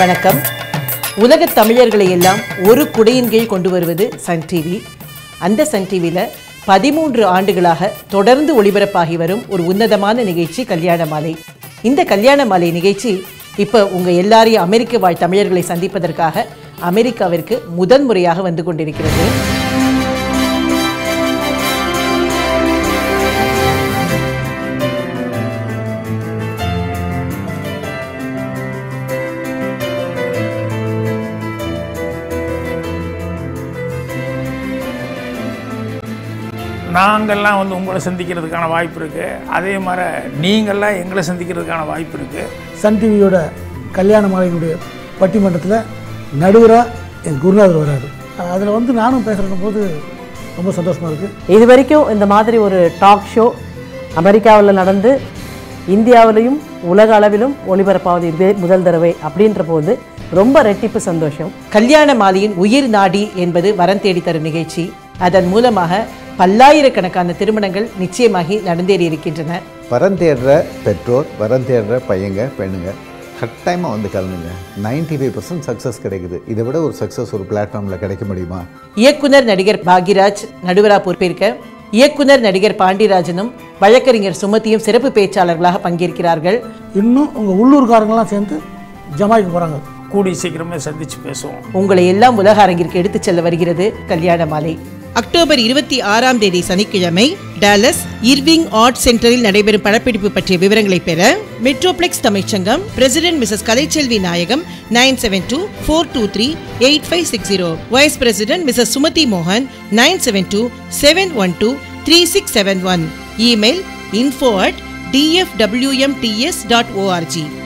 வணக்கம் உலகத் தமிழர்களை எல்லாம் ஒரு குடையின் கீழ் கொண்டு வருவது சன் டிவி அந்த சன் டிவியில் பதிமூன்று ஆண்டுகளாக தொடர்ந்து ஒளிபரப்பாகி வரும் ஒரு உன்னதமான நிகழ்ச்சி கல்யாண மாலை இந்த கல்யாண மாலை நிகழ்ச்சி இப்போ உங்கள் எல்லாரையும் அமெரிக்க வாழ் தமிழர்களை சந்திப்பதற்காக அமெரிக்காவிற்கு முதன் முறையாக வந்து கொண்டிருக்கிறது நாங்கள்லாம் வந்து உங்களை சந்திக்கிறதுக்கான வாய்ப்பு இருக்குது அதே மாதிரி நீங்கள்லாம் எங்களை சந்திக்கிறதுக்கான வாய்ப்பு இருக்குது சன் டிவியோட கல்யாண மாலையினுடைய பட்டிமன்றத்தில் நடுவராக என் குருநாதர் வராரு அதில் வந்து நானும் பேசுகிற போது ரொம்ப சந்தோஷமாக இருக்குது இது வரைக்கும் இந்த மாதிரி ஒரு டாக் ஷோ அமெரிக்காவில் நடந்து இந்தியாவிலையும் உலக அளவிலும் ஒளிபரப்பாவது இதுவே முதல் தடவை அப்படின்ற போது ரொம்ப ரெட்டிப்பு சந்தோஷம் கல்யாண மாலையின் உயிர் நாடி என்பது வரம் தேடி தரும் நிகழ்ச்சி அதன் மூலமாக பல்லாயிரக்கணக்கான திருமணங்கள் நிச்சயமாகி நடந்தேறி இருக்கின்றன வரம் தேடுற பெற்றோர் வரம் தேடுற பையங்க பெண்ணுங்க கட்டாயமாக வந்து கலந்துங்க 95% ஃபைவ் பர்சன்ட் சக்ஸஸ் கிடைக்குது இதை விட ஒரு சக்ஸஸ் ஒரு பிளாட்ஃபார்மில் கிடைக்க முடியுமா இயக்குனர் நடிகர் பாக்யராஜ் நடுவரா பொறுப்பேற்க இயக்குனர் நடிகர் பாண்டியராஜனும் வழக்கறிஞர் சுமதியும் சிறப்பு பேச்சாளர்களாக பங்கேற்கிறார்கள் இன்னும் உங்கள் உள்ளூர்காரங்களாம் சேர்ந்து ஜமாய்க்கு போகிறாங்க கூடி சீக்கிரமே சந்தித்து பேசுவோம் உங்களை எல்லாம் உலக அரங்கிற்கு எடுத்துச் செல்ல வருகிறது கல்யாண மாலை அக்டோபர் இருபத்தி ஆறாம் தேதி சனிக்கிழமை டாலஸ் இர்விங் ஆர்ட் சென்டரில் நடைபெறும் படப்பிடிப்பு பற்றிய விவரங்களை பெற மெட்ரோப்ளெக்ஸ் தமிழ்ச்சங்கம் president mrs Kalaiselvi Nayagam nine seven two four two three eight five six zero vice president mrs Sumathi மோகன் nine seven two seven one two three six seven one email info at DFWMDS dot O R G